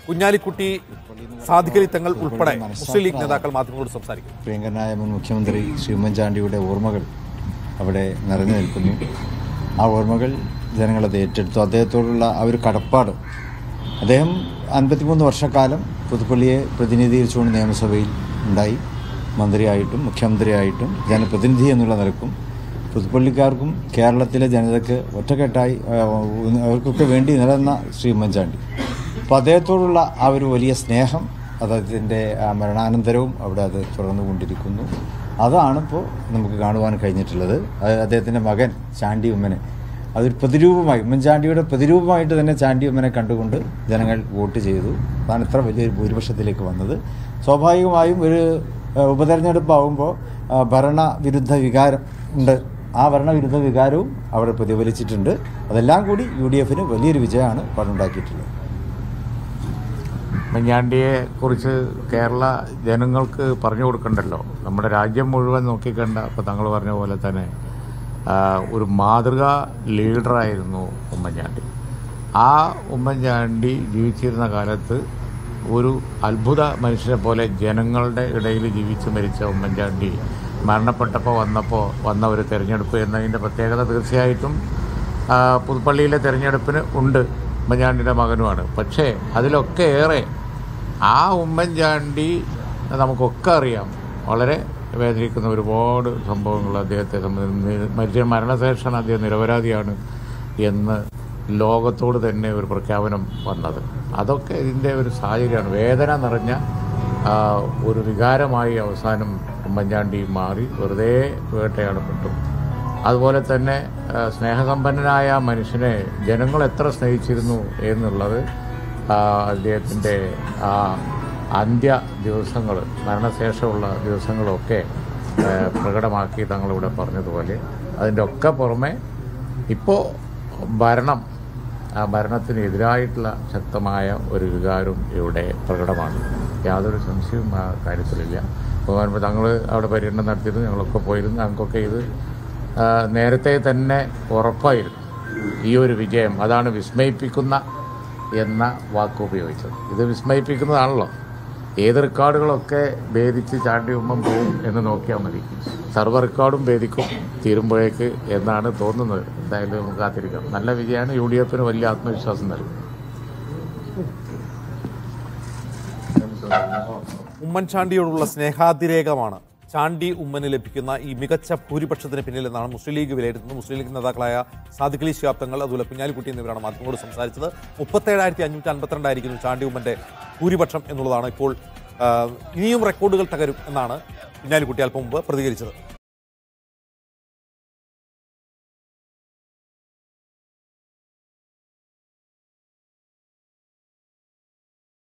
കുഞ്ഞാലിക്കുട്ടി സാദിഖലി തങ്ങൾ ഉൾപ്പെടെ മുസ്ലിം ലീഗ് നേതാക്കൾ മാധ്യമങ്ങളോട് സംസാരിക്കും പ്രിയങ്കരനായ മുൻ മുഖ്യമന്ത്രി ശ്രീ ഉമ്മൻചാണ്ടിയുടെ ഓർമ്മകൾ അവിടെ നിറഞ്ഞു നിൽക്കുന്നു ആ ഓർമ്മകൾ ജനങ്ങളത് ഏറ്റെടുത്തു അദ്ദേഹത്തോടുള്ള ആ ഒരു കടപ്പാട് അദ്ദേഹം അൻപത്തിമൂന്ന് വർഷക്കാലം പുതുപ്പള്ളിയെ പ്രതിനിധീകരിച്ചുകൊണ്ട് നിയമസഭയിൽ ഉണ്ടായി മന്ത്രിയായിട്ടും മുഖ്യമന്ത്രിയായിട്ടും ജനപ്രതിനിധി എന്നുള്ള നിലക്കും പുതുപ്പള്ളിക്കാർക്കും കേരളത്തിലെ ജനതയ്ക്ക് ഒറ്റക്കെട്ടായി ആ, അവർക്കൊക്കെ വേണ്ടി നിലനിന്ന ശ്രീ ഉമ്മൻചാണ്ടി അപ്പോൾ അദ്ദേഹത്തോടുള്ള ആ ഒരു വലിയ സ്നേഹം അദ്ദേഹത്തിൻ്റെ മരണാനന്തരവും അവിടെ അത് തുടർന്നുകൊണ്ടിരിക്കുന്നു അതാണ് ഇപ്പോൾ നമുക്ക് കാണുവാൻ കഴിഞ്ഞിട്ടുള്ളത് അത് അദ്ദേഹത്തിൻ്റെ മകൻ ചാണ്ടി ഉമ്മനെ അതൊരു പ്രതിരൂപമായി ഉമ്മൻചാണ്ടിയുടെ പ്രതിരൂപമായിട്ട് തന്നെ ചാണ്ടി ഉമ്മനെ കണ്ടുകൊണ്ട് ജനങ്ങൾ വോട്ട് ചെയ്തു അതാണ് ഇത്ര വലിയൊരു ഭൂരിപക്ഷത്തിലേക്ക് വന്നത് സ്വാഭാവികമായും ഒരു ഏഹ്, ഉപതെരഞ്ഞെടുപ്പ് ആകുമ്പോൾ ഭരണവിരുദ്ധ വികാരം ഉണ്ട് ആ ഭരണവിരുദ്ധ വികാരവും അവിടെ പ്രതിഫലിച്ചിട്ടുണ്ട് അതെല്ലാം കൂടി യു ഡി എഫിന് വലിയൊരു വിജയമാണ് അവിടെ ഉണ്ടാക്കിയിട്ടുള്ളത് ഉമ്മൻചാണ്ടിയെ കുറിച്ച് കേരള ജനങ്ങൾക്ക് പറഞ്ഞു കൊടുക്കണ്ടല്ലോ നമ്മുടെ രാജ്യം മുഴുവൻ നോക്കിക്കണ്ട അപ്പോൾ തങ്ങൾ പറഞ്ഞ പോലെ തന്നെ ആ, ഒരു മാതൃകാ ലീഡറായിരുന്നു ഉമ്മൻചാണ്ടി ആ ഉമ്മൻചാണ്ടി ജീവിച്ചിരുന്ന കാലത്ത് ഒരു അത്ഭുത മനുഷ്യരെ പോലെ ജനങ്ങളുടെ ഇടയിൽ ജീവിച്ച് മരിച്ച ഉമ്മൻചാണ്ടി മരണപ്പെട്ടപ്പോൾ വന്നപ്പോൾ വന്ന ഒരു തെരഞ്ഞെടുപ്പ് എന്നതിൻ്റെ പ്രത്യേകത തീർച്ചയായിട്ടും ആ, പുതുപ്പള്ളിയിലെ തെരഞ്ഞെടുപ്പിന് ഉണ്ട് ഉമ്മൻചാണ്ടിയുടെ മകനുമാണ് പക്ഷേ അതിലൊക്കെ ഏറെ ആ ഉമ്മൻചാണ്ടി നമുക്കൊക്കെ അറിയാം വളരെ വേദനിക്കുന്ന ഒരുപാട് സംഭവങ്ങൾ അദ്ദേഹത്തെ സംബന്ധിച്ച് മരിച്ച മരണശേഷം അദ്ദേഹം നിരപരാധിയാണ് എന്ന് ലോകത്തോട് തന്നെ ഒരു പ്രഖ്യാപനം വന്നത് അതൊക്കെ ഇതിൻ്റെ ഒരു സാഹചര്യമാണ് വേദന നിറഞ്ഞ ആ, ഒരു വികാരമായി അവസാനം ഉമ്മൻചാണ്ടി മാറി വെറുതെ വേട്ടയാടപ്പെട്ടു അതുപോലെ തന്നെ ആ, സ്നേഹസമ്പന്നനായ മനുഷ്യനെ ജനങ്ങൾ എത്ര സ്നേഹിച്ചിരുന്നു എന്നുള്ളത് ആ, അദ്ദേഹത്തിൻ്റെ ആ അന്ത്യ ദിവസങ്ങൾ മരണശേഷമുള്ള ദിവസങ്ങളൊക്കെ ആ, പ്രകടമാക്കി തങ്ങളിവിടെ പറഞ്ഞതുപോലെ അതിൻ്റെ ഒക്കെ പുറമെ ഇപ്പോൾ ഭരണം ആ ഭരണത്തിനെതിരായിട്ടുള്ള ശക്തമായ ഒരു വികാരം ഇവിടെ പ്രകടമാണ് യാതൊരു സംശയവും ആ കാര്യത്തിലില്ല ബഹുമാനപ്പെട്ട തങ്ങൾ അവിടെ പര്യടനം നടത്തിയിരുന്നു ഞങ്ങളൊക്കെ പോയിരുന്നു ഞങ്ങൾക്കൊക്കെ ഇത് ആ, നേരത്തെ തന്നെ ഉറപ്പായിരുന്നു ഈ ഒരു വിജയം അതാണ് വിസ്മയിപ്പിക്കുന്ന എന്ന വാക്ക് ഉപയോഗിച്ചത് ഇത് വിസ്മയിപ്പിക്കുന്നതാണല്ലോ ഏത് റെക്കോർഡുകളൊക്കെ ഭേദിച്ച് ചാണ്ടി ഉമ്മം പോവും എന്ന് നോക്കിയാൽ മതി സർവ്വ റെക്കോർഡും ഭേദിക്കും തീരുമ്പോഴേക്ക് എന്നാണ് തോന്നുന്നത് എന്തായാലും നമുക്ക് കാത്തിരിക്കാം നല്ല വിജയമാണ് യു ഡി എഫിന് വലിയ ആത്മവിശ്വാസം നൽകും ഉമ്മൻചാണ്ടിയോടുള്ള സ്നേഹാതിരേകമാണ് ചാണ്ടി ഉമ്മന് ലഭിക്കുന്ന ഈ മികച്ച ഭൂരിപക്ഷത്തിന് പിന്നിൽ എന്നാണ് മുസ്ലിം ലീഗ് വിലയിരുത്തുന്നത് മുസ്ലിം ലീഗ് നേതാക്കളായ സാദിഖലി ശിഹാബ് തങ്ങൾ അതുപോലെ കുഞ്ഞാലിക്കുട്ടി എന്നിവരാണ് മാധ്യമങ്ങളോട് സംസാരിച്ചത് മുപ്പത്തേഴായിരത്തി അഞ്ഞൂറ്റി അൻപത്തിരണ്ടായിരിക്കുന്നു ചാണ്ടി ഉമ്മന്റെ ഭൂരിപക്ഷം എന്നുള്ളതാണ് ഇപ്പോൾ ആ, ഇനിയും റെക്കോർഡുകൾ തകരും എന്നാണ് കുഞ്ഞാലിക്കുട്ടി അല്പം മുമ്പ് പ്രതികരിച്ചത്